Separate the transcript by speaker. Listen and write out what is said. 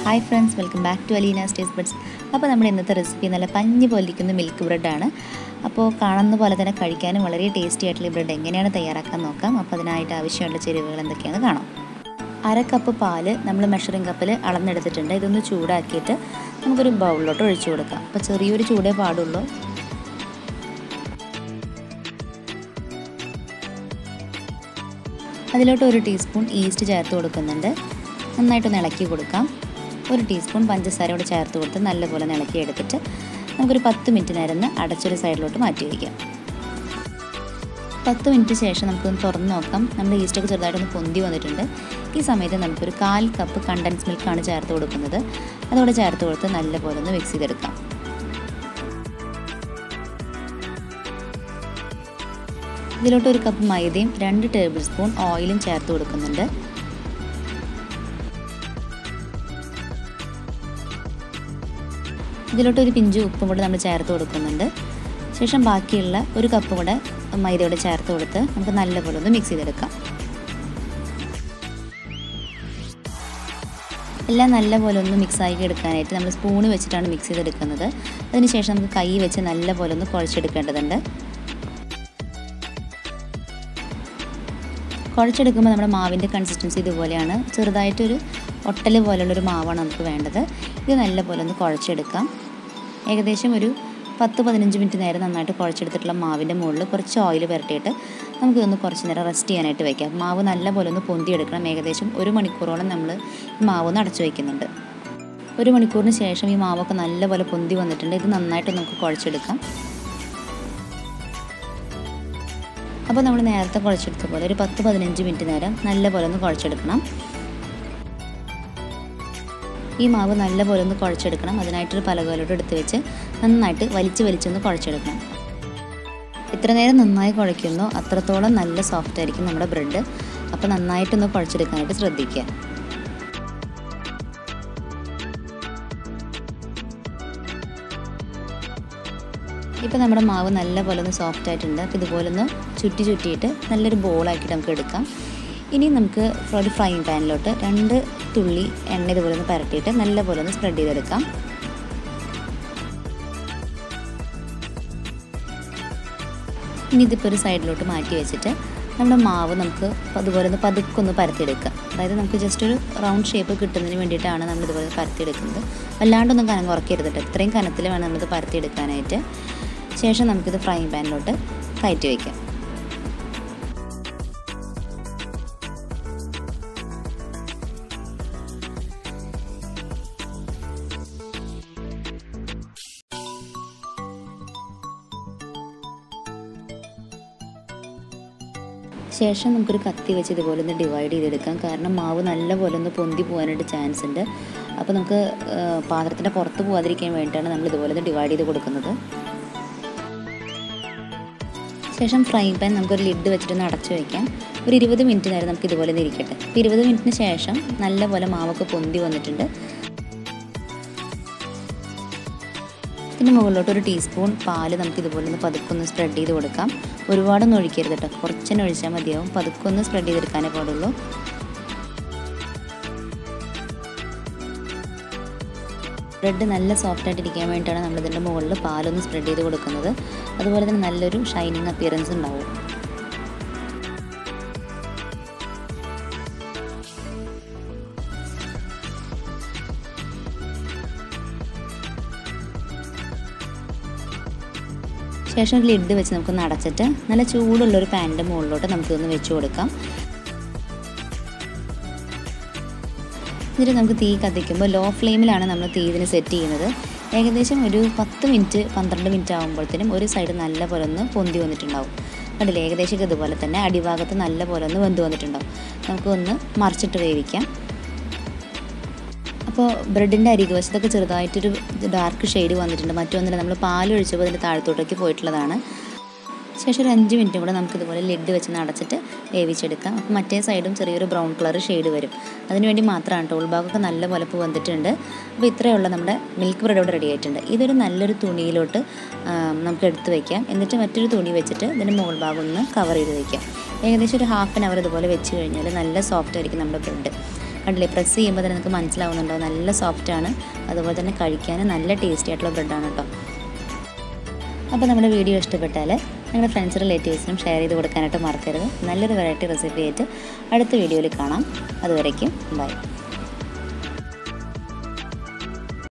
Speaker 1: hi friends welcome back to Aleena stays buds അപ്പോൾ നമ്മുടെ ഇന്നത്തെ റെസിപ്പി നല്ല പഞ്ഞ് പോലിരിക്കുന്ന മിൽക്ക് ബ്രെഡാണ് അപ്പോൾ കാണുന്ന പോലെ തന്നെ കഴിക്കാനും വളരെ ടേസ്റ്റി ആയിട്ടുള്ള ഈ ബ്രെഡ് എങ്ങനെയാണ് തയ്യാറാക്കാൻ നോക്കാം അപ്പോൾ അതിനായിട്ട് ആവശ്യമുള്ള ചേരുവകൾ എന്തൊക്കെയാണെന്ന് കാണാം അര കപ്പ് പാല് നമ്മൾ മെഷറിംഗ് കപ്പിൽ അളന്നെടുത്തിട്ടുണ്ട് ഇതൊന്ന് ചൂടാക്കിയിട്ട് നമുക്കൊരു ബൗളിലോട്ട് ഒഴിച്ചു കൊടുക്കാം അപ്പോൾ ചെറിയൊരു ചൂടേ പാടുള്ളൂ അതിലോട്ട് ഒരു ടീസ്പൂൺ ഈസ്റ്റ് ചേർത്ത് കൊടുക്കുന്നുണ്ട് നന്നായിട്ടൊന്ന് ഇളക്കി കൊടുക്കാം ഒരു ടീസ്പൂൺ പഞ്ചസാര കൂടെ ചേർത്ത് കൊടുത്ത് നല്ലപോലെ ഇളക്കി എടുത്തിട്ട് നമുക്കൊരു പത്ത് മിനിറ്റ് നേരം ഒന്ന് അടച്ചൊരു സൈഡിലോട്ട് മാറ്റി വയ്ക്കാം പത്ത് മിനിറ്റ് ശേഷം നമുക്കൊന്ന് തുറന്ന് നോക്കാം നമ്മുടെ ഈസ്റ്റൊക്കെ ചെറുതായിട്ടൊന്ന് പൊന്തി വന്നിട്ടുണ്ട് ഈ സമയത്ത് നമുക്കൊരു കാൽ കപ്പ് കണ്ടൻസ് മിൽക്കാണ് ചേർത്ത് കൊടുക്കുന്നത് അതോടെ ചേർത്ത് കൊടുത്ത് നല്ലപോലെ ഒന്ന് മിക്സ് ചെയ്തെടുക്കാം ഇതിലോട്ട് ഒരു കപ്പ് മൈദയും രണ്ട് ടേബിൾ സ്പൂൺ ഓയിലും ചേർത്ത് കൊടുക്കുന്നുണ്ട് ഇതിലോട്ട് ഒരു പിഞ്ച് ഉപ്പും കൂടെ നമ്മൾ ചേർത്ത് കൊടുക്കുന്നുണ്ട് ശേഷം ബാക്കിയുള്ള ഒരു കപ്പ് കൂടെ മൈദയോടെ ചേർത്ത് കൊടുത്ത് നമുക്ക് നല്ലപോലെ ഒന്ന് മിക്സ് ചെയ്തെടുക്കാം എല്ലാം നല്ലപോലെ ഒന്ന് മിക്സ് ആക്കി എടുക്കാനായിട്ട് നമ്മൾ സ്പൂണ് വെച്ചിട്ടാണ് മിക്സ് ചെയ്തെടുക്കുന്നത് അതിനുശേഷം നമുക്ക് കൈ വെച്ച് നല്ലപോലെ ഒന്ന് കുഴച്ചെടുക്കേണ്ടതുണ്ട് കുഴച്ചെടുക്കുമ്പോൾ നമ്മുടെ മാവിൻ്റെ കൺസിസ്റ്റൻസി ഇതുപോലെയാണ് ചെറുതായിട്ടൊരു ഒട്ടൽ പോലുള്ളൊരു മാവാണ് നമുക്ക് വേണ്ടത് ഇത് നല്ലപോലെ ഒന്ന് കുഴച്ചെടുക്കാം ഏകദേശം ഒരു പത്ത് പതിനഞ്ച് മിനിറ്റ് നേരം നന്നായിട്ട് കുഴച്ചെടുത്തിട്ടുള്ള മാവിൻ്റെ മുകളിൽ കുറച്ച് ഓയിൽ പുരട്ടിയിട്ട് നമുക്കിതൊന്ന് കുറച്ച് നേരം റെസ്റ്റ് ചെയ്യാനായിട്ട് വയ്ക്കാം മാവ് നല്ലപോലെ ഒന്ന് പൊന്തിയെടുക്കണം ഏകദേശം ഒരു മണിക്കൂറോളം നമ്മൾ ഈ മാവ് ഒന്ന് അടച്ചു വയ്ക്കുന്നുണ്ട് ഒരു മണിക്കൂറിന് ശേഷം ഈ മാവൊക്കെ നല്ലപോലെ പൊന്തി വന്നിട്ടുണ്ട് ഇത് നന്നായിട്ട് നമുക്ക് കുഴച്ചെടുക്കാം അപ്പോൾ നമ്മൾ നേരത്തെ കുഴച്ചെടുത്ത പോലെ ഒരു പത്ത് പതിനഞ്ച് മിനിറ്റ് നേരം നല്ലപോലെ ഒന്ന് കുഴച്ചെടുക്കണം ഈ മാവ് നല്ലപോലെ ഒന്ന് കുഴച്ചെടുക്കണം അതിനായിട്ടൊരു പലകോലോട്ട് എടുത്ത് വെച്ച് നന്നായിട്ട് വലിച്ച് വലിച്ചൊന്ന് കുഴച്ചെടുക്കണം എത്ര നേരം നന്നായി കുഴയ്ക്കുന്നോ അത്രത്തോളം നല്ല സോഫ്റ്റ് ആയിരിക്കും നമ്മുടെ ബ്രെഡ് അപ്പോൾ നന്നായിട്ടൊന്ന് കുഴച്ചെടുക്കാനായിട്ട് ശ്രദ്ധിക്കുക ഇപ്പോൾ നമ്മുടെ മാവ് നല്ലപോലെ ഒന്ന് സോഫ്റ്റ് ആയിട്ടുണ്ട് അപ്പോൾ ഇതുപോലെ ഒന്ന് ചുറ്റി ചുറ്റിയിട്ട് നല്ലൊരു ബോളാക്കിയിട്ട് നമുക്ക് എടുക്കാം ഇനി നമുക്ക് ഒരു ഫ്രൈങ് പാനിലോട്ട് രണ്ട് തുള്ളി എണ്ണ ഇതുപോലെ ഒന്ന് പരട്ടിയിട്ട് നല്ലപോലെ ഒന്ന് സ്പ്രെഡ് ചെയ്തെടുക്കാം ഇനി ഇതിപ്പോൾ ഒരു സൈഡിലോട്ട് മാറ്റി വെച്ചിട്ട് നമ്മുടെ മാവ് നമുക്ക് അതുപോലെ ഒന്ന് പതുക്കൊന്ന് പരത്തിയെടുക്കുക അതായത് നമുക്ക് ജസ്റ്റ് ഒരു റൗണ്ട് ഷേപ്പ് കിട്ടുന്നതിന് വേണ്ടിയിട്ടാണ് നമ്മൾ ഇതുപോലെ പരത്തിയെടുക്കുന്നത് വല്ലാണ്ടൊന്നും കനം കുറയ്ക്കരുത് കേട്ടോ ഇത്രയും കനത്തിൽ വേണം നമ്മളിത് പരത്തിയെടുക്കാനായിട്ട് ശേഷം നമുക്കിത് ഫ്രൈങ് പാനിലോട്ട് കയറ്റി വയ്ക്കാം ശേഷം നമുക്കൊരു കത്തി വെച്ച് ഇതുപോലെ ഒന്ന് ഡിവൈഡ് ചെയ്തെടുക്കാം കാരണം മാവ് നല്ലപോലെ ഒന്ന് പൊന്തി പോകാനായിട്ട് ചാൻസ് ഉണ്ട് അപ്പോൾ നമുക്ക് പാത്രത്തിൻ്റെ പുറത്ത് പോകാതിരിക്കാൻ വേണ്ടിയിട്ടാണ് നമ്മൾ ഇതുപോലെ ഒന്ന് ഡിവൈഡ് ചെയ്ത് കൊടുക്കുന്നത് ശേഷം ഫ്രൈ പാൻ നമുക്കൊരു ലിഡ് വെച്ചിട്ടൊന്ന് അടച്ചു വയ്ക്കാം ഒരു ഇരുപത് മിനിറ്റ് നേരം നമുക്ക് ഇതുപോലെ ഇരിക്കട്ടെ അപ്പോൾ ഇരുപത് മിനിറ്റിന് ശേഷം നല്ലപോലെ മാവൊക്കെ പൊന്തി വന്നിട്ടുണ്ട് ഇതിന് മുകളിലോട്ട് ഒരു ടീസ്പൂൺ പാല് നമുക്ക് ഇതുപോലെ ഒന്ന് പതുക്കൊന്ന് സ്പ്രെഡ് ചെയ്ത് കൊടുക്കാം ഒരുപാടൊന്നും ഒഴിക്കരുത് കേട്ടോ കുറച്ചെന്നെ ഒഴിച്ചാൽ മതിയാവും പതുക്കൊന്ന് സ്പ്രെഡ് ചെയ്തെടുക്കാനേ പാടുള്ളൂ ബ്രെഡ് നല്ല സോഫ്റ്റ് ആയിട്ട് ഇരിക്കാൻ വേണ്ടിയിട്ടാണ് നമ്മളിതിൻ്റെ മുകളിൽ പാലൊന്ന് സ്പ്രെഡ് ചെയ്ത് കൊടുക്കുന്നത് അതുപോലെ തന്നെ നല്ലൊരു ഷൈനിങ് അപ്പിയറൻസ് ഉണ്ടാവും ശേഷം ഒരു ലിഡ് വെച്ച് നമുക്കൊന്ന് അടച്ചിട്ട് നല്ല ചൂടുള്ള ഒരു പാനിൻ്റെ മുകളിലോട്ട് നമുക്കൊന്ന് വെച്ച് കൊടുക്കാം എന്നിട്ട് നമുക്ക് തീ കത്തിക്കുമ്പോൾ ലോ ഫ്ലെയിമിലാണ് നമ്മൾ തീ ഇതിന് സെറ്റ് ചെയ്യുന്നത് ഏകദേശം ഒരു പത്ത് മിനിറ്റ് പന്ത്രണ്ട് മിനിറ്റ് ആകുമ്പോഴത്തേനും ഒരു സൈഡ് നല്ല പോലെ ഒന്ന് പൊന്തി വന്നിട്ടുണ്ടാവും കണ്ടില്ലേ ഏകദേശം ഇതുപോലെ തന്നെ അടിഭാഗത്ത് നല്ല പോലെ ഒന്ന് വെന്ത് വന്നിട്ടുണ്ടാവും നമുക്കൊന്ന് മറിച്ചിട്ട് വേവിക്കാം അപ്പോൾ ബ്രെഡിൻ്റെ അരികുവശത്തൊക്കെ ചെറുതായിട്ടൊരു ഡാർക്ക് ഷെയ്ഡ് വന്നിട്ടുണ്ട് മറ്റൊന്നില്ല നമ്മൾ പാലൊഴിച്ചപ്പോൾ അതിൻ്റെ താഴത്തോട്ടേക്ക് പോയിട്ടുള്ളതാണ് ശേഷം ഒരു അഞ്ച് മിനിറ്റും കൂടെ നമുക്ക് ഇതുപോലെ ലിഡ് വെച്ച് അടച്ചിട്ട് വേവിച്ചെടുക്കാം അപ്പോൾ മറ്റേ സൈഡും ചെറിയൊരു ബ്രൗൺ കളർ ഷെയ്ഡ് വരും അതിനുവേണ്ടി മാത്രമാണ് ടോൾ ഭാഗമൊക്കെ നല്ല പോലെ വന്നിട്ടുണ്ട് അപ്പോൾ ഇത്രയുള്ള നമ്മുടെ മിൽക്ക് ബ്രെഡ് ഇവിടെ റെഡി ആയിട്ടുണ്ട് ഇതൊരു നല്ലൊരു തുണിയിലോട്ട് നമുക്ക് എടുത്ത് വയ്ക്കാം എന്നിട്ട് മറ്റൊരു തുണി വെച്ചിട്ട് ഇതിൻ്റെ മുകൾ ഭാഗം ഒന്ന് കവർ ചെയ്ത് വയ്ക്കാം ഏകദേശം ഒരു ഹാഫ് ആൻ അവർ ഇതുപോലെ വെച്ച് കഴിഞ്ഞാൽ നല്ല സോഫ്റ്റ് ആയിരിക്കും നമ്മുടെ ബ്രെഡ് കണ്ടില്ലേ പ്രസ് ചെയ്യുമ്പോൾ തന്നെ നിങ്ങൾക്ക് മനസ്സിലാവുന്നുണ്ടോ നല്ല സോഫ്റ്റാണ് അതുപോലെ തന്നെ കഴിക്കാൻ നല്ല ടേസ്റ്റി ആയിട്ടുള്ള ബ്രെഡാണ് കേട്ടോ അപ്പോൾ നമ്മുടെ വീഡിയോ ഇഷ്ടപ്പെട്ടാൽ നിങ്ങളുടെ ഫ്രണ്ട്സ് റിലേറ്റീവ്സിനും ഷെയർ ചെയ്ത് കൊടുക്കാനായിട്ട് മറക്കരുത് നല്ലൊരു വെറൈറ്റി റെസിപ്പി ആയിട്ട് അടുത്ത വീഡിയോയിൽ കാണാം അതുവരയ്ക്കും ബൈ